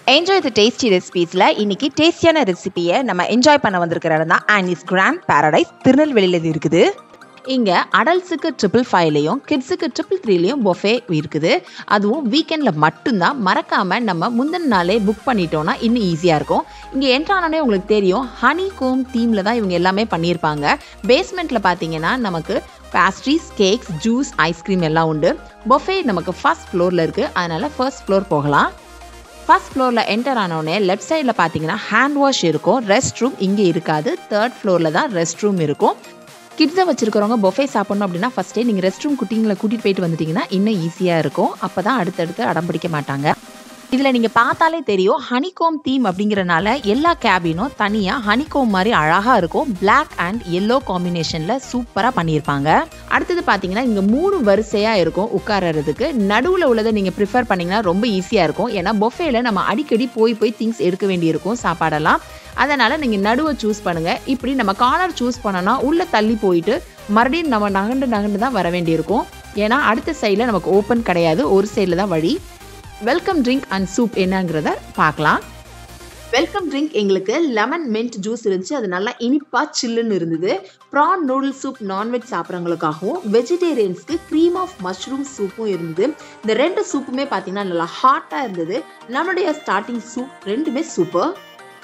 enjoy the tasty ரெசிபீஸில் இன்னைக்கு டேஸ்டியான ரெசிபியை நம்ம என்ஜாய் பண்ண வந்திருக்கிற இடம் தான் ஆனிஸ் கிராண்ட் பாரடைஸ் திருநெல்வேலியில் இது இருக்குது இங்கே அடல்ட்ஸுக்கு ட்ரிபிள் ஃபைவ்லையும் கிட்ஸுக்கு ட்ரிபிள் த்ரீலையும் பொஃபே இருக்குது அதுவும் வீக்கெண்டில் மட்டும்தான் மறக்காமல் நம்ம முந்தின நாளே புக் பண்ணிட்டோம்னா இன்னும் ஈஸியாக இருக்கும் இங்கே என்ட்ரானே உங்களுக்கு தெரியும் ஹனி கோம் தீமில் தான் இவங்க எல்லாமே பண்ணியிருப்பாங்க பேஸ்மெண்ட்டில் பார்த்தீங்கன்னா நமக்கு பேஸ்ட்ரீஸ் கேக்ஸ் ஜூஸ் ஐஸ்கிரீம் எல்லாம் உண்டு பொஃபே நமக்கு ஃபர்ஸ்ட் ஃப்ளோரில் இருக்குது அதனால் ஃபர்ஸ்ட் ஃப்ளோர் போகலாம் ஃபர்ஸ்ட் ஃப்ளோரில் என்டர் ஆனோடனே லெஃப்ட் சைடில் பார்த்தீங்கன்னா ஹேண்ட் வாஷ் இருக்கும் ரெஸ்ட் ரூம் இங்கே இருக்காது தேர்ட் ஃப்ளோரில் தான் ரெஸ்ட் ரூம் இருக்கும் கிட்ஸை வச்சிருக்கிறவங்க பொஃபே சாப்பிடணும் அப்படின்னா ஃபஸ்ட்டே நீங்கள் ரெஸ்ட் ரூம் குட்டிங்களை கூட்டிகிட்டு போயிட்டு வந்துட்டீங்கன்னா இன்னும் ஈஸியாக இருக்கும் அப்போ தான் அடுத்தடுத்து அடம் பிடிக்க மாட்டாங்க இதில் நீங்கள் பார்த்தாலே தெரியும் ஹனிகோம் தீம் அப்படிங்கிறனால எல்லா கேபினும் தனியாக ஹனிகோம் மாதிரி அழகாக இருக்கும் பிளாக் அண்ட் எல்லோ காம்பினேஷனில் சூப்பராக பண்ணியிருப்பாங்க அடுத்தது பார்த்தீங்கன்னா இங்கே மூணு வரிசையாக இருக்கும் உட்காரறதுக்கு நடுவில் உள்ளதை நீங்கள் ப்ரிஃபர் பண்ணிங்கன்னா ரொம்ப ஈஸியாக இருக்கும் ஏன்னா பொஃபேல நம்ம அடிக்கடி போய் போய் திங்ஸ் எடுக்க வேண்டியிருக்கும் சாப்பாடெல்லாம் அதனால் நீங்கள் நடுவை சூஸ் பண்ணுங்கள் இப்படி நம்ம கார்னர் சூஸ் பண்ணோன்னா உள்ளே தள்ளி போயிட்டு மறுபடியும் நம்ம நகண்டு நகண்டு தான் வர வேண்டியிருக்கும் ஏன்னா அடுத்த சைடில் நமக்கு ஓப்பன் கிடையாது ஒரு சைடில் தான் வழி வெல்கம் ட்ரிங்க் அண்ட் சூப் என்னங்கிறத பார்க்கலாம் வெல்கம் ட்ரிங்க் எங்களுக்கு லெமன் மின்ட் ஜூஸ் இருந்துச்சு அது நல்லா இனிப்பாக சில்லுன்னு இருந்தது ப்ரான் நூடுல் சூப் நான்வெஜ் சாப்பிட்றவங்களுக்காகவும் வெஜிடேரியன்ஸ்க்கு க்ரீம் ஆஃப் மஷ்ரூம் சூப்பும் இருந்தது இந்த ரெண்டு சூப்புமே பார்த்தீங்கன்னா நல்லா ஹாட்டாக இருந்தது நம்மளுடைய ஸ்டார்டிங் சூப் ரெண்டுமே சூப்பர்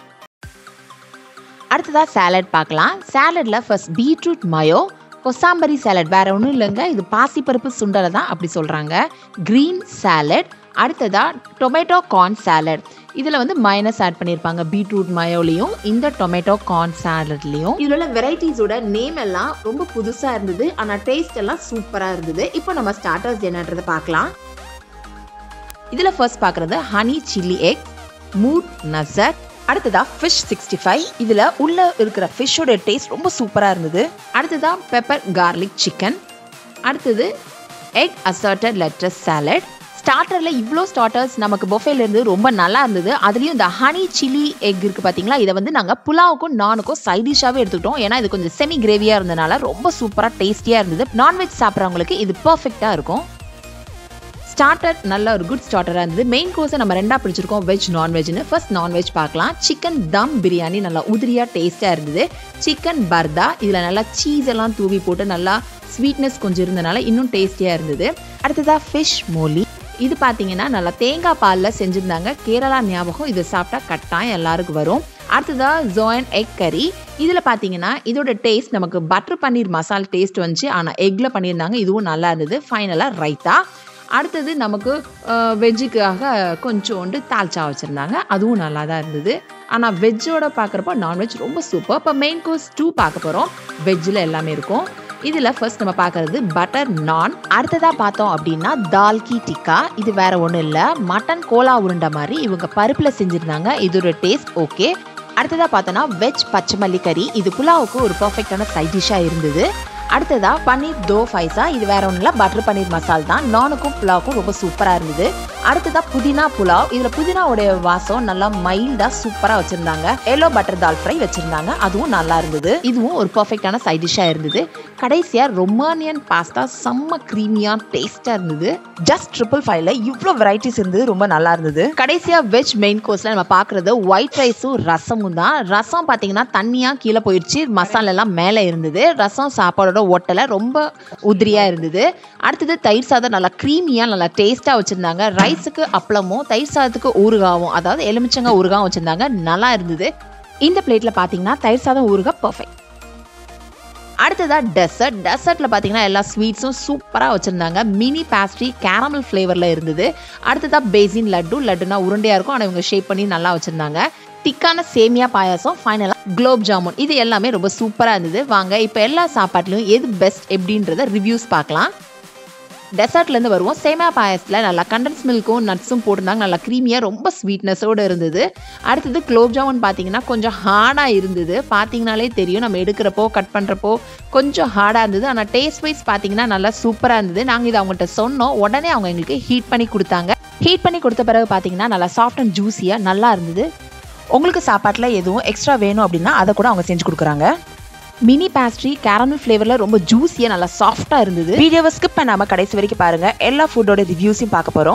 அடுத்ததாக சாலட் பார்க்கலாம் சாலடில் first beetroot mayo kosambari salad வேற ஒன்றும் இல்லைங்க இது பாசிப்பருப்பு சுண்டலை தான் அப்படி சொல்கிறாங்க க்ரீன் சாலட் அடுத்ததாக டொமேட்டோ கார்ன் சாலட் இதில் வந்து மைனஸ் ஆட் பண்ணியிருப்பாங்க பீட்ரூட் மயோலையும் இந்த டொமேட்டோ கார்ன் சாலட்லேயும் இதில் உள்ள வெரைட்டிஸோட நேம் எல்லாம் ரொம்ப புதுசாக இருந்தது ஆனால் டேஸ்ட் எல்லாம் சூப்பராக இருந்தது இப்போ நம்ம ஸ்டார்டர்ஸ் என்னன்றதை பார்க்கலாம் இதில் ஃபர்ஸ்ட் பார்க்குறது ஹனி சில்லி எக் மூட் நசர் அடுத்ததா ஃபிஷ் சிக்ஸ்டி ஃபைவ் இதில் உள்ள இருக்கிற ஃபிஷ்ஷோட டேஸ்ட் ரொம்ப சூப்பராக இருந்தது அடுத்ததா பெப்பர் கார்லிக் சிக்கன் அடுத்தது எக் அசர்டட் லெட்டஸ் சாலட் ஸ்டார்டரில் இவ்வளோ ஸ்டார்டர்ஸ் நமக்கு பொஃபேல இருந்து ரொம்ப நல்லா இருந்தது அதுலேயும் இந்த ஹனி சில்லி எக் இருக்குது பார்த்தீங்களா இதை வந்து நாங்கள் புலாவுக்கும் நானுக்கும் சைட் டிஷ்ஷாகவே எடுத்துக்கிட்டோம் ஏன்னா இது கொஞ்சம் செமி கிரேவியாக இருந்தனால ரொம்ப சூப்பராக டேஸ்டியாக இருந்தது நான்வெஜ் சாப்பிட்றவங்களுக்கு இது பர்ஃபெக்டாக இருக்கும் ஸ்டார்டர் நல்ல ஒரு குட் ஸ்டார்டராக இருந்தது மெயின் கோர்ஸை நம்ம ரெண்டாக பிடிச்சிருக்கோம் வெஜ் நான்வெஜ்னு ஃபர்ஸ்ட் நான்வெஜ் பார்க்கலாம் சிக்கன் தம் பிரியாணி நல்லா உதிரியாக டேஸ்ட்டாக இருந்தது சிக்கன் பர்தா இதில் நல்லா சீஸ் எல்லாம் தூவி போட்டு நல்லா ஸ்வீட்னஸ் கொஞ்சம் இருந்தனால இன்னும் டேஸ்டியாக இருந்தது அடுத்ததாக ஃபிஷ் மோலி இது பார்த்தீங்கன்னா நல்லா தேங்காய் பாலில் செஞ்சுருந்தாங்க கேரளா ஞாபகம் இதை சாப்பிட்டா கட்டாயம் எல்லாருக்கும் வரும் அடுத்ததாக ஜோயன் எக் கறி இதில் பார்த்தீங்கன்னா இதோட டேஸ்ட் நமக்கு பட்டர் பன்னீர் மசால் டேஸ்ட் வந்துச்சு ஆனால் எக்கில் பண்ணியிருந்தாங்க இதுவும் நல்லா இருந்தது ஃபைனலாக ரைத்தா அடுத்தது நமக்கு வெஜ்ஜுக்காக கொஞ்சோண்டு தால்ச்சா வச்சுருந்தாங்க அதுவும் நல்லா தான் இருந்தது ஆனால் வெஜ்ஜோட பார்க்குறப்போ நான்வெஜ் ரொம்ப சூப்பர் இப்போ மெயின் கோர்ஸ் டூ பார்க்க போகிறோம் வெஜ்ஜில் எல்லாமே இருக்கும் இதில் ஃபர்ஸ்ட் நம்ம பார்க்குறது பட்டர் நான் அடுத்ததாக பார்த்தோம் அப்படின்னா தால்கி டிக்கா இது வேற ஒன்றும் இல்லை மட்டன் கோலா உருண்டை மாதிரி இவங்க பருப்பில் செஞ்சுருந்தாங்க இதோட டேஸ்ட் ஓகே அடுத்ததாக பார்த்தோன்னா வெஜ் பச்சைமல்லி கறி இது புலாவுக்கு ஒரு பர்ஃபெக்டான சைட் டிஷ்ஷாக இருந்தது அடுத்ததா பன்னீர் தோ ஃபைஸா இது வேற ஒன்றும் இல்லை பட்டர் பன்னீர் மசால் தான் நானுக்கும் புலாவுக்கும் ரொம்ப சூப்பராக இருந்தது அடுத்ததா புதினா புலாவ் இதில் புதினாவுடைய வாசம் நல்லா மைல்டாக சூப்பராக வச்சுருந்தாங்க எல்லோ பட்டர் தால் ஃப்ரை வச்சுருந்தாங்க அதுவும் நல்லா இருந்தது இதுவும் ஒரு பர்ஃபெக்டான சைட் டிஷ்ஷாக இருந்தது கடைசியாக ரொமானியன் பாஸ்தா செம்ம க்ரீமியாக டேஸ்ட்டாக இருந்தது ஜஸ்ட் ட்ரிபிள் ஃபைவ்ல இவ்வளோ வெரைட்டிஸ் இருந்தது ரொம்ப நல்லா இருந்தது கடைசியாக வெஜ் மெயின் கோர்ஸில் நம்ம பார்க்குறது ஒயிட் ரைஸும் ரசமும் தான் ரசம் பார்த்தீங்கன்னா தண்ணியாக கீழே போயிடுச்சு மசாலா எல்லாம் மேலே இருந்தது ரசம் சாப்பாடோட ஒட்டலை ரொம்ப உதிரியாக இருந்தது அடுத்தது தயிர் சாதம் நல்லா க்ரீமியாக நல்லா டேஸ்ட்டாக வச்சுருந்தாங்க ரைஸுக்கு அப்பளமும் தயிர் சாதத்துக்கு ஊறுகாவும் அதாவது எலுமிச்சங்க ஊறுகாவும் வச்சுருந்தாங்க நல்லா இருந்தது இந்த பிளேட்டில் பார்த்தீங்கன்னா தயிர் சாதம் ஊறுகாய் பர்ஃபெக்ட் அடுத்ததாக டெசர்ட் டெசர்ட்டில் பார்த்தீங்கன்னா எல்லா ஸ்வீட்ஸும் சூப்பராக வச்சுருந்தாங்க மினி பேஸ்ட்ரி கேரமல் ஃப்ளேவரில் இருந்தது அடுத்ததாக பேசின் லட்டு லட்டுனா உருண்டையாக இருக்கும் ஆனால் இவங்க ஷேப் பண்ணி நல்லா வச்சுருந்தாங்க திக்கான சேமியா பாயாசம் ஃபைனலாக குலோப் ஜாமுன் இது எல்லாமே ரொம்ப சூப்பராக இருந்தது வாங்க இப்போ எல்லா சாப்பாட்லையும் எது பெஸ்ட் எப்படின்றத ரிவ்யூஸ் பார்க்கலாம் டெசர்ட்லேருந்து வருவோம் சேமியா பாயசத்தில் நல்லா கண்டன்ஸ் மில்க்கும் நட்ஸும் போட்டிருந்தாங்க நல்லா க்ரீமியாக ரொம்ப ஸ்வீட்னஸோடு இருந்தது அடுத்தது குலோப் ஜாமுன் பார்த்தீங்கன்னா கொஞ்சம் ஹார்டாக இருந்தது பார்த்தீங்கனாலே தெரியும் நம்ம எடுக்கிறப்போ கட் பண்ணுறப்போ கொஞ்சம் ஹார்டாக இருந்தது ஆனால் டேஸ்ட் வைஸ் பார்த்தீங்கன்னா நல்லா சூப்பராக இருந்தது நாங்கள் இதை அவங்கள்ட்ட சொன்னோம் உடனே அவங்க எங்களுக்கு ஹீட் பண்ணி கொடுத்தாங்க ஹீட் பண்ணி கொடுத்த பிறகு பார்த்தீங்கன்னா நல்லா சாஃப்ட் அண்ட் ஜூஸியாக நல்லா இருந்தது உங்களுக்கு சாப்பாட்டில் எதுவும் எக்ஸ்ட்ரா வேணும் அப்படின்னா அதை கூட அவங்க செஞ்சு கொடுக்குறாங்க மினி பேஸ்ட்ரி கேரமல் ஃப்ளேவரில் ரொம்ப ஜூஸியாக நல்லா சாஃப்டாக இருந்தது வீடியோவை ஸ்கிப் பண்ணாமல் கடைசி வரைக்கும் பாருங்கள் எல்லா ஃபுட்டோட ரிவ்யூஸையும் பார்க்க போகிறோம்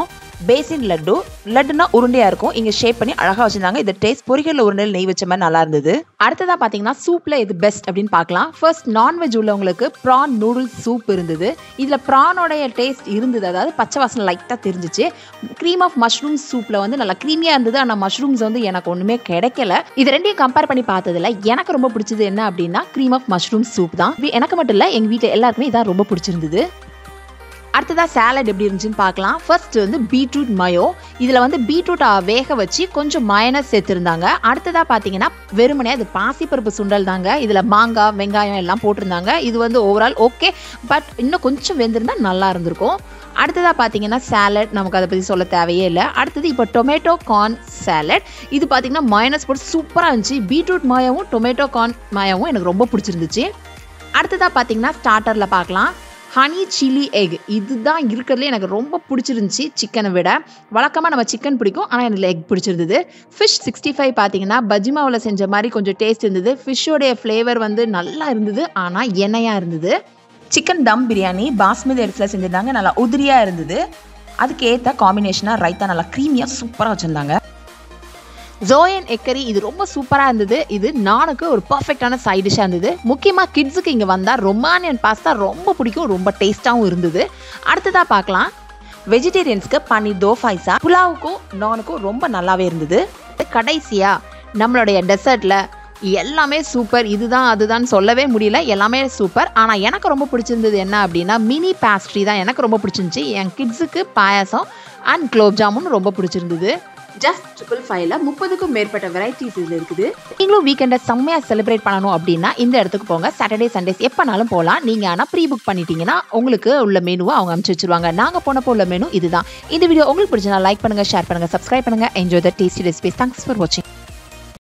பேசின் லட்டு லட்டுனா உருண்டையாக இருக்கும் இங்கே ஷேப் பண்ணி அழகாக வச்சுருந்தாங்க இது டேஸ்ட் பொரிகல்ல உருண்டையில் நெய் வச்ச மாதிரி நல்லா இருந்தது அடுத்ததாக பார்த்தீங்கன்னா சூப்பில் இது பெஸ்ட் அப்படின்னு பார்க்கலாம் ஃபர்ஸ்ட் நான்வெஜ் உள்ளவங்களுக்கு ப்ரான் நூடுல்ஸ் சூப் இருந்தது இதில் ப்ரானோடைய டேஸ்ட் இருந்தது அதாவது பச்சை வாசனை லைட்டாக தெரிஞ்சிச்சு க்ரீம் ஆஃப் மஷ்ரூம் சூப்பில் வந்து நல்லா க்ரீமியாக இருந்தது ஆனால் மஷ்ரூம்ஸ் வந்து எனக்கு ஒன்றுமே கிடைக்கல இது ரெண்டையும் கம்பேர் பண்ணி பார்த்ததுல எனக்கு ரொம்ப பிடிச்சது என்ன அப்படின்னா க்ரீம் ஆஃப் மஷ்ரூம் சூப் தான் வி- எனக்கு மட்டும் இல்லை எங்கள் வீட்டில் எல்லாருக்குமே இதான் ரொம்ப பிடிச்சிருந்தது அடுத்ததாக சாலட் எப்படி இருந்துச்சுன்னு பார்க்கலாம் ஃபர்ஸ்ட் வந்து பீட்ரூட் மயோ இதில் வந்து பீட்ரூட் வேக வச்சு கொஞ்சம் மயனஸ் சேர்த்துருந்தாங்க அடுத்ததாக பார்த்தீங்கன்னா வெறுமனே அது பாசிப்பருப்பு சுண்டல் தாங்க இதில் மாங்காய் வெங்காயம் எல்லாம் போட்டிருந்தாங்க இது வந்து ஓவரால் ஓகே பட் இன்னும் கொஞ்சம் வெந்திருந்தா நல்லா இருந்திருக்கும் அடுத்ததாக பார்த்தீங்கன்னா சாலட் நமக்கு அதை பற்றி சொல்ல தேவையே இல்லை அடுத்தது இப்போ டொமேட்டோ கார்ன் சாலட் இது பார்த்தீங்கன்னா மயனஸ் போட்டு சூப்பராக இருந்துச்சு பீட்ரூட் மாயாவும் டொமேட்டோ கார்ன் மாயாவும் எனக்கு ரொம்ப பிடிச்சிருந்துச்சு அடுத்ததாக பார்த்தீங்கன்னா ஸ்டார்டரில் பார்க்கலாம் ஹனி சில்லி எக் இதுதான் இருக்கிறதுலே எனக்கு ரொம்ப பிடிச்சிருந்துச்சி சிக்கனை விட வழக்கமாக நம்ம சிக்கன் பிடிக்கும் ஆனால் எனக்கு எக் பிடிச்சிருந்தது ஃபிஷ் சிக்ஸ்டி ஃபைவ் பார்த்தீங்கன்னா பஜ்மாவில் செஞ்ச மாதிரி கொஞ்சம் டேஸ்ட் இருந்தது ஃபிஷ்ஷோடைய ஃப்ளேவர் வந்து நல்லா இருந்தது ஆனால் எண்ணெயாக இருந்தது சிக்கன் தம் பிரியாணி பாஸ்மதி அரிசியில் செஞ்சிருந்தாங்க நல்லா உதிரியாக இருந்தது அதுக்கேற்ற காம்பினேஷனாக ரைத்தா நல்லா க்ரீமியாக சூப்பராக வச்சுருந்தாங்க ஜோயன் எக்கரி இது ரொம்ப சூப்பராக இருந்தது இது நானுக்கு ஒரு பர்ஃபெக்டான சைட் டிஷ்ஷாக இருந்தது முக்கியமாக கிட்ஸுக்கு இங்கே வந்தால் ரொமானியன் பாஸ்தா ரொம்ப பிடிக்கும் ரொம்ப டேஸ்ட்டாகவும் இருந்தது அடுத்ததாக பார்க்கலாம் வெஜிடேரியன்ஸ்க்கு பன்னீர் தோஃபாய்ஸா புலாவுக்கும் நானுக்கும் ரொம்ப நல்லாவே இருந்தது கடைசியாக நம்மளுடைய டெசர்ட்டில் எல்லாமே சூப்பர் இதுதான் அதுதான் சொல்லவே முடியல எல்லாமே சூப்பர் ஆனால் எனக்கு ரொம்ப பிடிச்சிருந்தது என்ன அப்படின்னா மினி பேஸ்ட்ரி தான் எனக்கு ரொம்ப பிடிச்சிருந்துச்சி என் கிட்ஸுக்கு பாயாசம் அண்ட் குலோப் ஜாமுன் ரொம்ப பிடிச்சிருந்தது ஜஸ்ட் ட்ரிபிள் ஃபைவ்ல முப்பதுக்கும் மேற்பட்ட வெரைட்டிஸ் இதில் இருக்குது நீங்களும் வீக்கெண்டை செம்மையாக செலிப்ரேட் பண்ணணும் அப்படின்னா இந்த இடத்துக்கு போங்க சாட்டர்டே சண்டேஸ் எப்போனாலும் போகலாம் நீங்கள் ஆனால் ப்ரீ புக் பண்ணிட்டீங்கன்னா உங்களுக்கு உள்ள மெனுவை அவங்க அனுப்பிச்சு வச்சிருவாங்க நாங்கள் போனப்போ உள்ள மெனு இதுதான் இந்த வீடியோ உங்களுக்கு பிடிச்சா லைக் பண்ணுங்கள் ஷேர் பண்ணுங்கள் சப்ஸ்கிரைப் பண்ணுங்கள் enjoy the tasty recipes thanks for வாட்சிங்